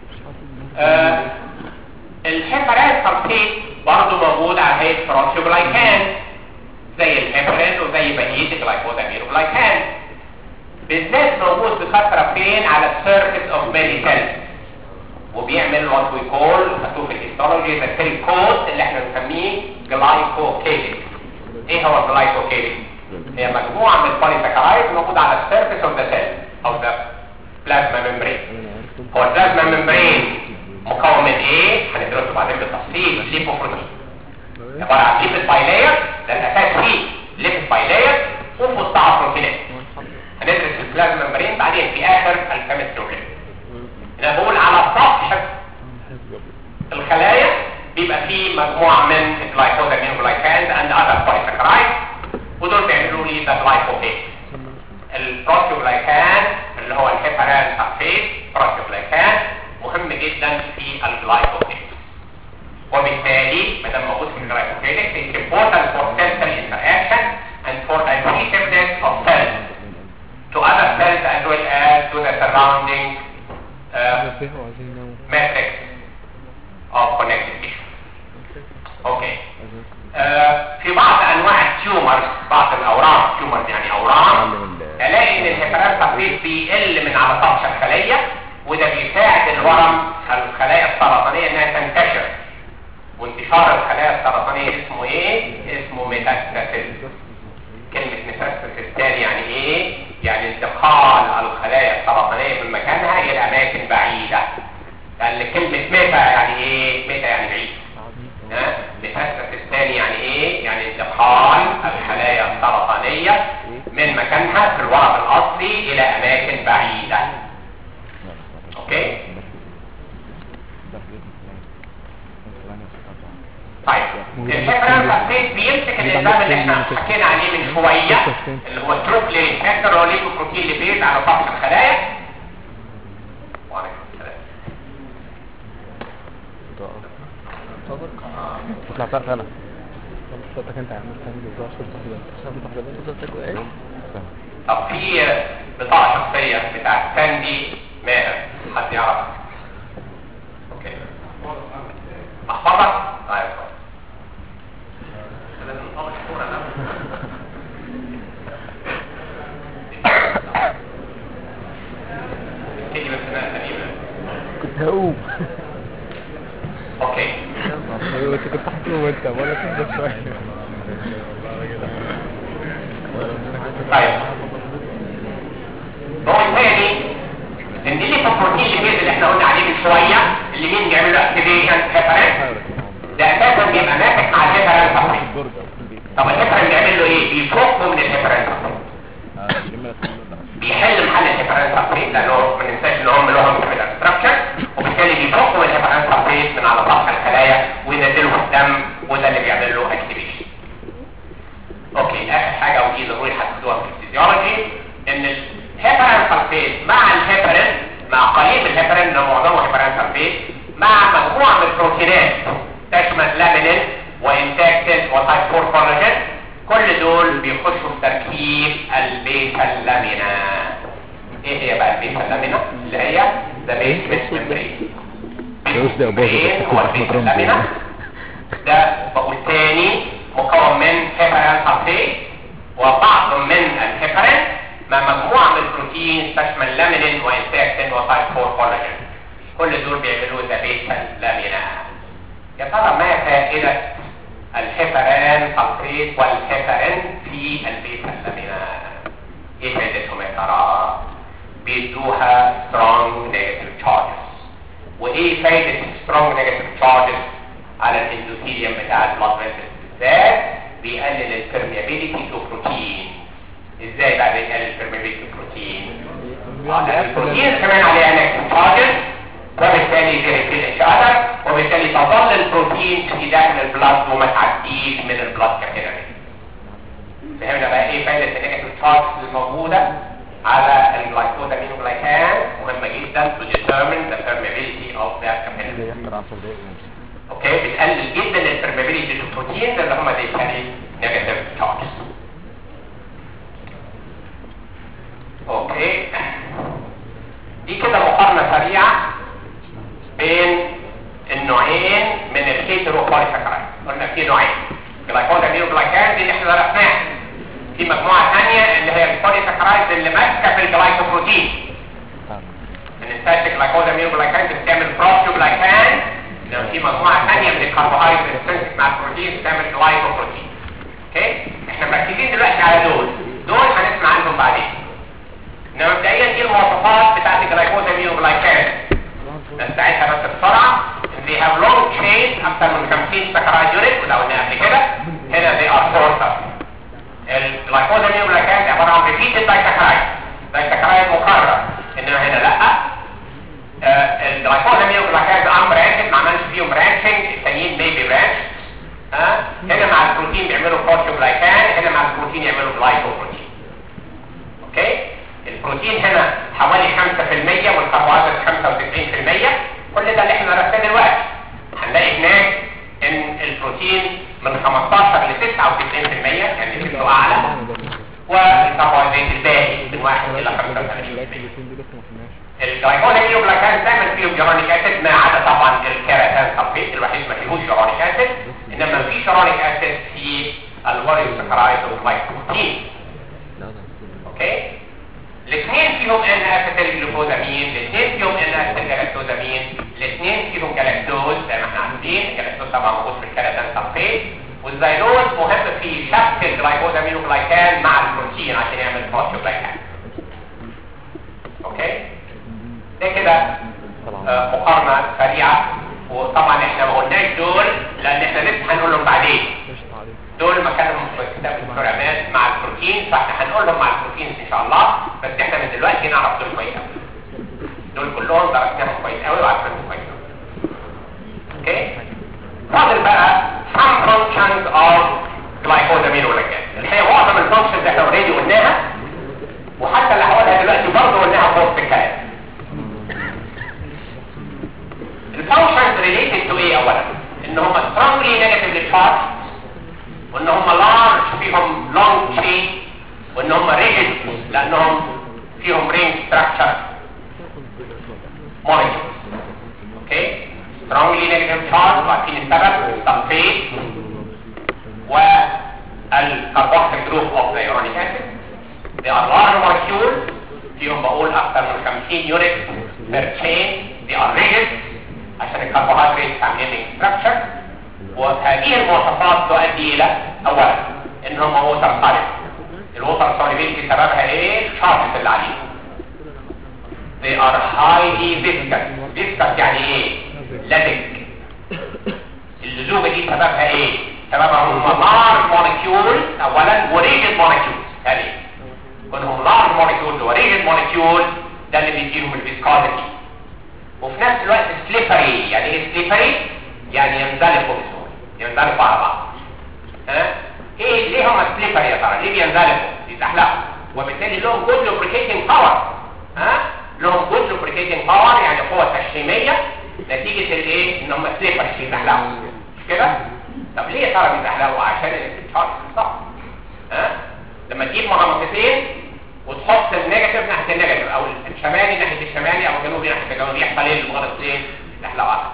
S1: آه الهيبرين سلفيت برضه موجود على هيئه بروتيوجلايكان زي الهيبرين وزي بقيه الجلايكوزامين وجلايكان بالذات موجود بكثره فين على السيرفيس اوف ماني سيلز وبيعمل وات وي كول خدوه في الهيستولوجي ذا سيل كود اللي احنا بنسميه جلايكوكيليك ايه هو الجلايكوكيليك هي مجموعه من البوليساكرايد موجوده على السيرفيس اوف ذا سيل او ذا بلازما ممبرين هو البلازما ممبرين مكون من ايه هندرسه بعدين بالتفصيل ليبوبروتين عباره عن ليبيد بايلاير ده الاساس فيه ليبيد بايلاير وفوسفات بروتينات هندرس البلازما ممبرين بعدين في اخر الكيمستري انا بقول على سطح الخلايا بيبقى فيه مجموعه من الجلايكوزامين جلايكانز اند اذر بوليساكرايد ودول بيعملوا لي ذا جلايكوبيك البروتيوجلايكان اللي هو الهيبران سلفيت بروتيوجلايكان مهم جدا في الجلايكوبيك وبالتالي ما دام موجود في الجلايكوبيك it's important for cell cell interaction and for adhesiveness of cells to other cells as well as to the surrounding uh, matrix of connective tissue. اوكي آه في بعض انواع التيومرز بعض الاورام تيومرز يعني اورام الاقي ان الهيبران سلفيت بيقل من على سطح الخليه وده بيساعد الورم الخلايا السرطانيه انها تنتشر وانتشار الخلايا السرطانيه اسمه ايه اسمه ميتاستاسيس كلمه ميتاستاسيس تاني يعني ايه يعني انتقال الخلايا السرطانيه من مكانها الى اماكن بعيده لان كلمه ميتا يعني ايه ميتا يعني بعيد ها ميتاستاسيس تاني يعني ايه يعني انتقال الخلايا السرطانيه من مكانها في الورم الاصلي الى اماكن بعيده اوكي طيب الهيبران سلفيت بيمسك النظام اللي احنا حكينا عليه من شويه اللي هو التروبلين فاكتور هو ليه بروتين ليبيد على سطح الخلايا وعليكم السلام
S2: تطلع فيها فعلا صوتك انت عمال تعمل ازاي صوتك كده صوتك ايه
S1: طب في بطاقه شخصيه بتاعت ساندي ماهر حد يعرف اوكي احفظك طيب خلاص. لازم نطلع الصورة الأول.
S2: حبيبي بس كنت حاطه انت بقول لك اهدى شويه
S1: طيب هو تاني ان دي البروتين اللي اللي احنا قلنا عليه من شويه اللي مين بيعمل له اكتيفيشن هيبرين ده اساسا بيبقى ماسك مع الهيبرين صحيح طب الهيبرين بيعمل له ايه بيفكه من الهيبرين صحيح بيحل محل الهيبرين صحيح لانه ما ننساش ان هم لهم كده ستراكشر وبالتالي بيفكوا الهيبرين صحيح من على سطح الخلايا وينزلوا في الدم وده اللي بيعمل له اكتيفيشن اوكي اخر حاجه ودي ضروري هتاخدوها في الفيزيولوجي ان الهيبرين سلفيت مع الهيبرين مع قليل الهيبرين اللي معظمه هيبرين سلفيت مع مجموعه من البروتينات تشمل لامينين وانتاكتين وتايب 4 كولاجين كل دول بيخشوا في تركيب البيتا لامينا ايه هي بقى البيتا لامينا اللي هي ذا بيسمنت ميمبرين
S3: جوز ده باظ
S1: ممبرين
S3: بس
S1: هو
S3: كده
S1: البيتا
S3: احمد
S1: لامينا
S3: رمضان
S1: ده بقول تاني مكون من هيبرين سلفيت وبعض من الهيبرين مع مجموعة من البروتين تشمل لامينين وانتاكتين وتايب 4 كولاجين كل دول بيعملوا ذا بيتا لامينا يا ترى ما فائدة الهيبرين سلفيت والهيبرين في البيتا لامينا ايه فائدتهم يا ترى بيدوها strong negative charges وايه فايدة strong negative charges على الاندوثيليوم بتاع البلاد فيسلز بالذات بيقلل البرميابيليتي تو بروتين ازاي بقى بيقلل البرميابيليتي تو بروتين البروتين كمان عليها نيجاتيف charges وبالتالي بيرفيل اتش اذر وبالتالي تظل البروتين في داخل البلاد وما تعديش من البلاد كابيلاري فهمنا بقى ايه فايدة النيجاتيف charges الموجودة على الجلايكوزامين وجلايكان مهمة جدا to determine the permeability of their capillary
S3: يحضر 10 دقايق ويمشي
S1: اوكي بتقلل جدا البرميابيليتي للبروتين اللي هم زي ثاني نيجاتيف تشارجز اوكي دي كده مقارنه سريعه بين النوعين من الهيترو بوليساكرايد قلنا في نوعين جلايكوزامين وجلايكان دي اللي احنا درسناها في مجموعه ثانيه اللي هي البوليساكرايد اللي ماسكه في الجلايكوبروتين من الستاتيك جلايكوزامين وجلايكان بتعمل بروتيوجلايكان لو في مجموعه ثانيه من الكربوهيدرات بتمسك مع البروتين بتعمل جلايكوبروتين اوكي احنا مركزين دلوقتي على دول دول هنسمع عنهم بعدين انما مبدئيا دي المواصفات بتاعت الجلايكوزامين وجلايكان نستعيدها بس بسرعه they have long chains اكثر من 50 سكرايد يونت وده قلنا قبل كده هنا they are shorter الجلايكوزامين وجلايكان عباره عن repeated دايسكرايد دايسكرايد مكرر انما هنا لا الجلايكوزامين والجلايكان ام برانشد ما عملش فيهم برانشنج التانيين ميبي برانش ها هنا مع البروتين بيعملوا بروتيوجلايكان هنا مع البروتين يعملوا جلايكوبروتين اوكي البروتين هنا حوالي 5% والكربوهيدرات 95% كل ده اللي احنا درسناه دلوقتي هنلاقي هناك ان البروتين من 15 ل 99% يعني نسبته اعلى والكربوهيدرات الباقي من 1 الى 35% الجلايكوزامين وجلايكان دايما فيهم جرانيك اسيد ما عدا طبعا الكيراتان سلفيت الوحيد ما فيهوش جرانيك اسيد انما في جرانيك اسيد في الوريسكرايد والجلايكوبروتين اوكي الاثنين فيهم ان اسيتيل جلوكوزامين الاثنين فيهم ان اسيتيل جلاكتوزامين الاثنين فيهم جلاكتوز زي ما احنا عارفين الجلاكتوز طبعا موجود في الكيراتان سلفيت والزيلوز مهم في شبك الجلايكوزامين وجلايكان مع البروتين عشان يعمل بروتيوجلايكان اوكي ده كده آه، مقارنة سريعة وطبعا احنا ما قلناش دول لان احنا لسه هنقول لهم بعدين دول مكانهم في كتاب الكرامات مع البروتين فاحنا هنقول لهم مع البروتين ان شاء الله بس احنا من دلوقتي نعرف دول كويس قوي دول كلهم درسناهم كويس قوي وعارفينهم كويس قوي اوكي فاضل بقى some functions of glycosamine glycan الحقيقه معظم الفانكشنز احنا اوريدي قلناها وحتى اللي هقولها دلوقتي برضه قلناها في وسط الكلام الفانكشنز ريليتد تو ايه اولا ان هم strongly negatively charged وان هم large فيهم long chain وان هم rigid لانهم فيهم ring structure molecules اوكي strongly negative charge وعارفين السبب السلفيت والكربوكسيل جروب اوف ذا uronic acid they are large molecules فيهم بقول اكثر من 50 يونت per chain they are rigid عشان الكربوهيدرات عاملين structure وهذه المواصفات تؤدي الى اولا ان هم ووتر صالب الوتر solubility سببها ايه الشاربس اللي عليه they are highly viscous viscous يعني ايه لزج اللزوجة دي سببها ايه سببها هم large molecules اولا وريجد molecules يعني كونهم large molecules وريجد molecules ده اللي بيديهم الفيسكوزيتي وفي نفس الوقت سليبري يعني ايه سليبري يعني ينزلقوا بسهوله ينزلقوا على بعض ها ايه ليه هم سليبري يا ترى ليه بينزلقوا بيتزحلقوا وبالتالي لهم جود لوبريكيتنج باور ها لهم جود لوبريكيتنج باور يعني قوه تشريميه نتيجه الايه ان هم سليبري بيتزحلقوا مش كده طب ليه يا ترى بيتزحلقوا عشان التشارج صح ها لما تجيب مغناطيسين وتحط النيجاتيف ناحيه النيجاتيف او الشمالي ناحيه الشمالي او الجنوبي ناحيه الجنوبي يحصل ايه المغناطيسين يتزحلقوا على بعض.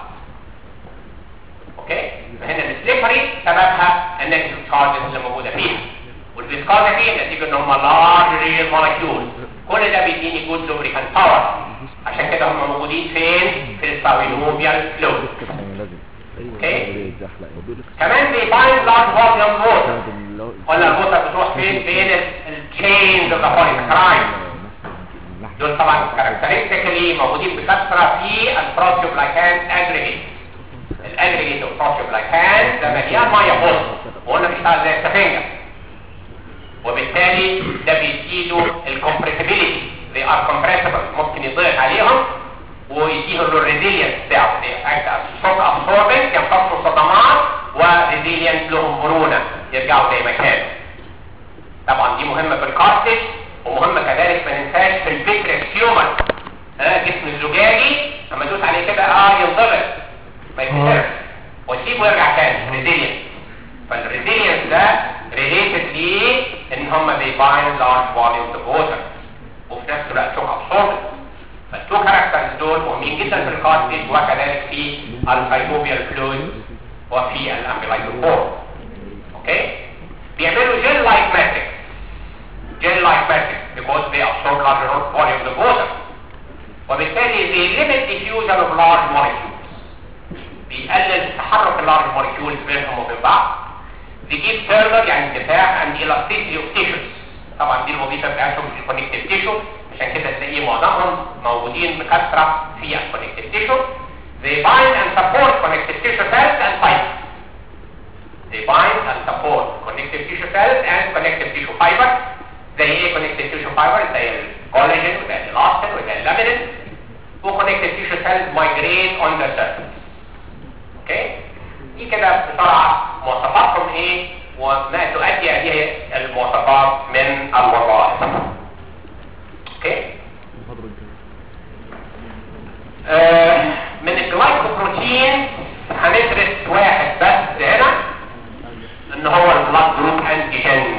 S1: اوكي فهنا السليبري سببها النيجاتيف تشارجز اللي موجوده فيها والفيسكوزيتي نتيجه ان هم لارج ريل مولكيول كل ده بيديني جود لوبريكانت باور عشان كده هم موجودين فين في الساينوبيال فلويد
S3: بس يعني لازم
S1: اوكي
S3: يتزحلق يقول لك
S1: كمان بيبايند لارج فوليوم ووتر
S3: بسبب اللي هو-
S1: ولا الووتر بتروح فين بين التشينز اوف ذا بوليسكرايد دول طبعا كاركترستيكلي موجودين بكثره في البروتيوبلايكان اجريجيت الاجريجيت اوف بروتيوبلايكان ده مليان ميه فوق وقلنا بيشتغل زي السفنجه وبالتالي ده بيديله الكومبريسيبيليتي they are compressible ممكن يضغط عليهم ويديهم الريزيلينس بتاعه شوك ابسوربنت يمتصوا صدمات وريزيلينس لهم مرونه يرجعوا زي ما كانوا طبعا دي مهمة في الكارتج ومهمة كذلك ما ننساش في الفكر هيومن ها جسم الزجاجي لما تدوس عليه كده اه ينضغط ما يتكسرش ويسيبه ويرجع تاني ريزيلينس فالريزيلينس ده ريليتد ليه ان هم بيباين لارج فوليومز اوف ووتر وفي نفس الوقت شوك ابسوربنت فالتو كاركترز دول مهمين جدا في الكارتج وكذلك في الفايبوبيال فلويد وفي الامبلايكال فورم اوكي بيعملوا جيل لايك ماتريكس جيل لايك ماتريكس because they absorb larger volumes of water وبالتالي they limit diffusion of large molecules بيقلل تحرك اللارج molecules بينهم وبين بعض بيجيب thermal يعني انتفاع and elasticity of tissues طبعا دي الوظيفه بتاعتهم في الكونكتيف تيشو عشان كده تلاقيه معظمهم موجودين بكثره في الكونكتيف تيشو they bind and support connective tissue cells and fibers They bind and support connective tissue cells and connective tissue fibers. زي ايه connective tissue fibers؟ زي الكولاجين وزي الالاستين وزي اللامينين. و connective tissue cells migrate on the surface. اوكي؟ دي كده بسرعة مواصفاتهم ايه وما تؤدي هذه المواصفات من الوظائف. اوكي؟ آه من الجلايكوبروتين هندرس واحد بس هنا ان هو البلاد جروب انتيجين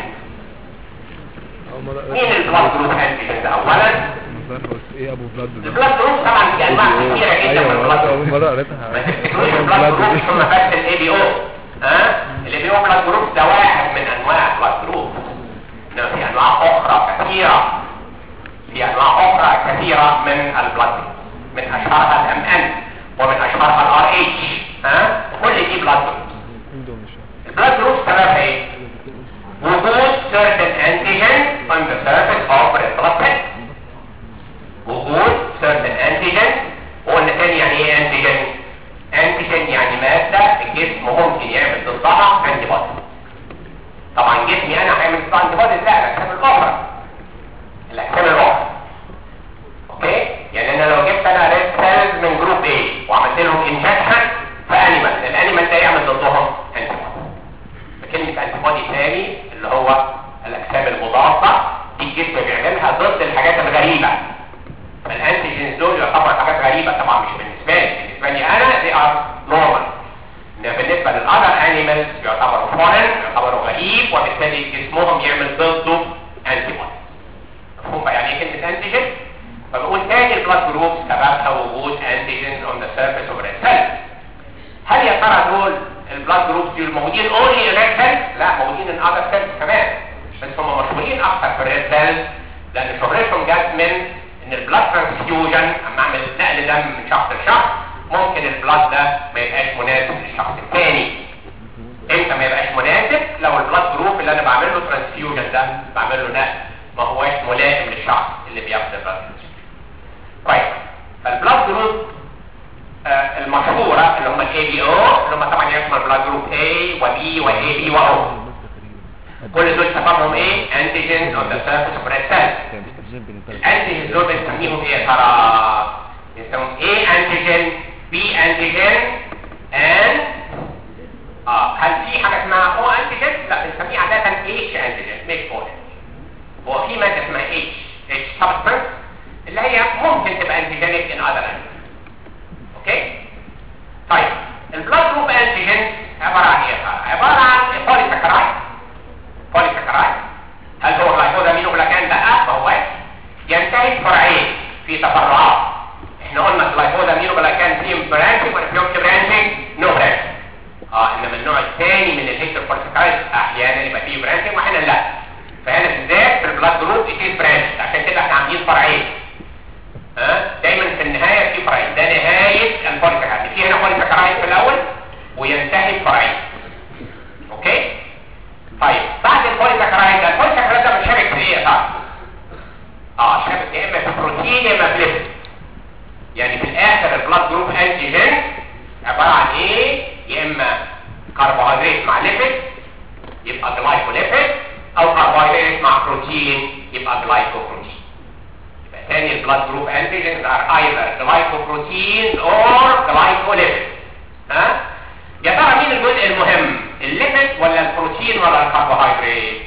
S1: مين البلاد جروب انتيجين ده اولا
S3: ايه ابو بلاد ده
S1: البلاد جروب طبعا في انواع كثيره جدا من البلاد
S3: ايوه
S1: جروب
S3: اول مره قريتها
S1: ما تفتكروش البلاد جروب ثم بس الاي بي او ها الاي بي او بلاد جروب ده واحد من انواع البلاد جروب انما في انواع اخرى كثيره في انواع اخرى كثيره من البلاد جروب من اشهرها الام ان ومن اشهرها الار اتش ها كل دي بلاد جروب البلاد جروب سببها ايه وجود certain antigen on the surface of red blood cells وجود certain antigen وقلنا تاني يعني ايه antigen antigen يعني مادة الجسم ممكن يعمل ضدها انتي بودي طبعا جسمي انا هعمل ضدها انتي بودي لا الاجسام الاخرى الاجسام الاخرى اوكي يعني انا لو جبت انا ريد سيلز من جروب A وعملت لهم انجكشن في انيمال الانيمال ده يعمل ضدهم انتي بودي كلمة انتي بودي ثاني اللي هو الاجسام المضادة دي الجسم بيعملها ضد الحاجات الغريبة الانتيجينز دول يعتبر حاجات غريبة طبعا مش بالنسبة لي بالنسبة لي انا they are normal إنما بالنسبة للأذر animals يعتبروا foreign يعتبروا غريب وبالتالي جسمهم يعمل ضده انتي بودي مفهوم بقى يعني ايه كلمة انتيجين فبقول تاني البلاد جروب سببها وجود انتيجينز on the surface of red cells هل يا ترى دول البلاد جروبس دول موجودين اونلي ان ريد سيلز؟ لا موجودين ان اذر سيلز كمان بس هم مشهورين اكثر في الريد سيلز لان شهرتهم جت من ان البلاد ترانسفيوجن اما اعمل نقل دم من شخص لشخص ممكن البلاد ده ما يبقاش مناسب للشخص الثاني بعمل له ترانسفيوجن ده بعمل له نقل ما هوش ملائم للشخص اللي بياخد البلاد كويس فالبلاد جروب آه المشهوره اللي هم الاي بي او اللي هم طبعا يشمل بلاد جروب A وبي واي بي واو كل دول سببهم ايه انتيجين اون ذا سيرفيس اوف ريد سيل الانتيجين دول بنسميهم ايه يا ترى بنسميهم A انتيجين بي انتيجين and اه هل في حاجه اسمها او انتيجين لا بنسميه عاده اتش انتيجين مش او هو في ماده اسمها اتش اتش سبستانس اللي هي ممكن تبقى انتيجينيك ان اذر اوكي طيب البلاد جروب انتيجين عباره عن ايه عباره عن بوليساكرايد بوليساكرايد هل هو جلايكوزامين وجلاكان لا ما هوش ينتهي فرعين في تفرعات احنا قلنا جلايكوزامين وجلاكان فيهم برانشنج ولا فيهم برانشنج نو برانشنج اه انما النوع الثاني من الهيكتور بوليساكرايد احيانا يبقى فيه برانشنج واحيانا لا فهنا بالذات في البلاد جروب اتيز برانش عشان كده احنا عاملين فرعين ها دايما في النهايه في فرعين ده نهايه البوليساكرايد في هنا بوليساكرايد في الاول وينتهي فرعين اوكي طيب بعد البوليساكرايد ده البوليساكرايد ده بيشارك في ايه صح اه شارك يا اما في بروتين يا اما في ليبيد يعني في الاخر البلاد جروب انتيجين عباره عن ايه يا اما كربوهيدرات مع ليبيد يبقى جلايكوليبيد او كربوهيدرات مع بروتين يبقى جلايكوبروتين يبقى ثاني البلاد جروب انتيجينز ار ايذر جلايكوبروتين اور جلايكوليبيد ها يا ترى مين الجزء المهم الليبيد ولا البروتين ولا الكربوهيدرات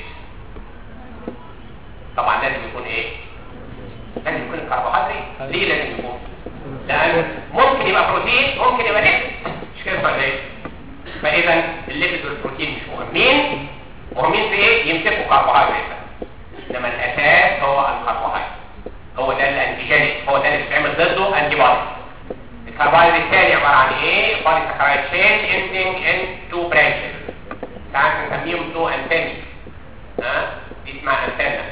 S1: طبعا لازم يكون ايه لازم يكون الكربوهيدرات ليه لازم يكون لان ممكن يبقى بروتين ممكن يبقى ليبيد مش كده ولا ايه فاذا الليبيد والبروتين مش مهمين مهمين في ايه يمسكوا كربوهيدرات انما الاساس هو الكربوهيدرات هو ده الانتيجينيك هو ده اللي بيتعمل ضده انتي بودي الكربوهيدرات الثاني عباره عن ايه بودي ساكرايد تشين ending in two branches ساعات بنسميهم تو انتني ها دي اسمها انتنا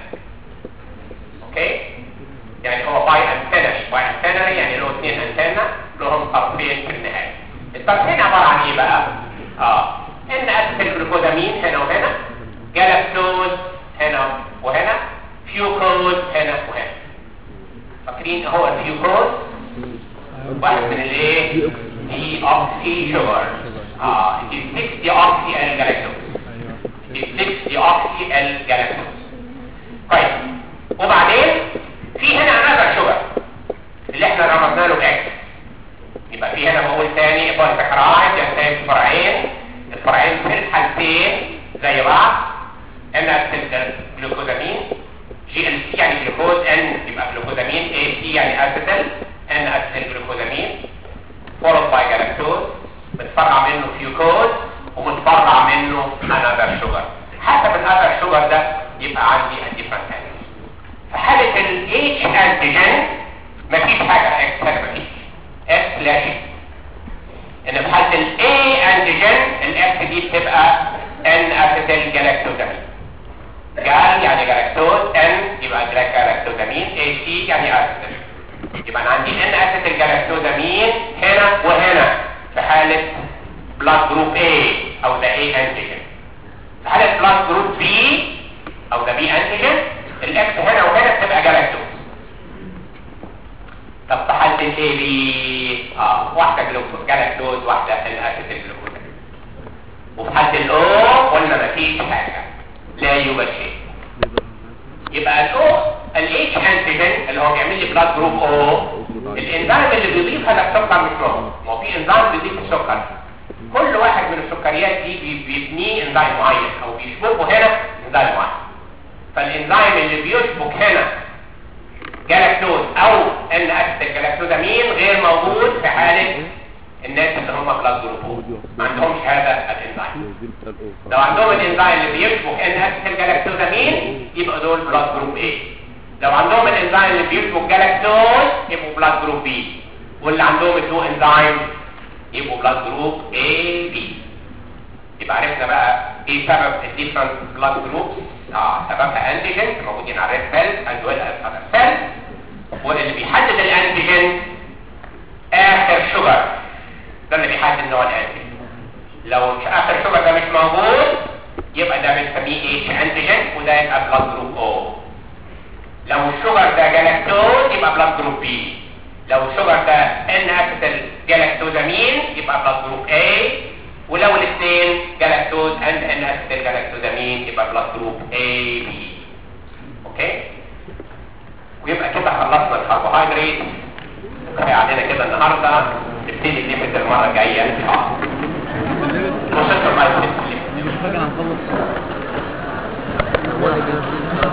S1: اوكي يعني هو باي انتنري باي انتنري يعني له اثنين انتنا لهم طرفين في النهايه الطرفين عباره عن ايه بقى اه ان اسيد الجلوكوزامين هنا وهنا جلاكتوز هنا وهنا فيوكوز هنا وهنا فاكرين هو الفيوكوز واحد من الايه دي اوكسي شوجر اه دي 6 دي اوكسي الجلاكتوز دي 6 دي اوكسي الجلاكتوز كويس وبعدين في هنا انذر شوجر اللي احنا رمزنا له اكس يبقى في هنا بقول تاني بوليساكرايد ينتهي بفرعين الفرعين في الحالتين زي بعض ان اسيتيل جلوكوزامين جي ال سي يعني جلوكوز ان يبقى جلوكوزامين اي سي يعني اسيتيل ان اسيتيل جلوكوزامين فولد باي جلاكتوز متفرع منه فيوكوز ومتفرع منه انذر شوجر حسب الانذر شوجر ده يبقى عندي الديفرنت في حاله الاتش انتيجين مفيش حاجه اكس حاجه مفيش اكس لا شيء ان في حاله الاي انتيجين الاكس دي بتبقى ان اسيتيل جلاكتوزامين جال يعني جلاكتوز ان يبقى جلاكتوزامين اي سي يعني اسيتيل يبقى انا عندي ان اسيتيل جلاكتوزامين هنا وهنا في حاله بلاد جروب A او ده A انتيجين في حاله بلاد جروب B او ده B انتيجين الاكس هنا وهنا بتبقى جلاكتوز طب في حاله الاي بي اه واحده جلوكوز جلاكتوز واحده الاسيتيل جلوكوز وفي حاله الاو قلنا مفيش حاجه لا يوجد شيء يبقى الاو الاتش انتيجين اللي هو بيعمل لي بلاد جروب او الانزيم اللي بيضيف هذا السكر مش موجود ما هو في انزيم بيضيف السكر كل واحد من السكريات دي بي- بيبنيه انزيم معين او بيشبكه هنا انزيم معين فالانزيم اللي بيشبك هنا جلاكتوز او ان اسيد الجلاكتوزامين غير موجود في حاله الناس اللي هم بلاد جروب او ما عندهمش هذا الانزيم لو عندهم الانزيم اللي بيشبك ان اسيد الجلاكتوزامين يبقى دول بلاد جروب A لو عندهم الانزيم اللي بيشبك جلاكتوز يبقوا بلاد جروب B واللي عندهم التو انزيم يبقوا بلاد جروب A B يبقى عرفنا بقى ايه سبب الديفرنت بلاد جروبس اه سببها انتيجين موجودين على الريد سيل اند ويل از اذر سيل واللي بيحدد الانتيجين اخر شوجر ده اللي بيحدد نوع الانتيجين لو اخر شوجر ده مش موجود يبقى ده بنسميه اتش انتيجين وده يبقى بلاد جروب او لو الشجر ده جلاكتوز يبقى بلاد جروب بي لو الشجر ده ان اسيتال جلاكتوزامين يبقى بلاد جروب A ولو الاثنين جلاكتوز اند ان اسيتال جلاكتوزامين يبقى بلاد جروب A B اوكي ويبقى كده خلصنا الكربوهيدرات كفايه علينا كده النهارده نبتدي الليمت المره الجايه ان شاء الله وصلت المايك
S2: مش فاكر هنخلص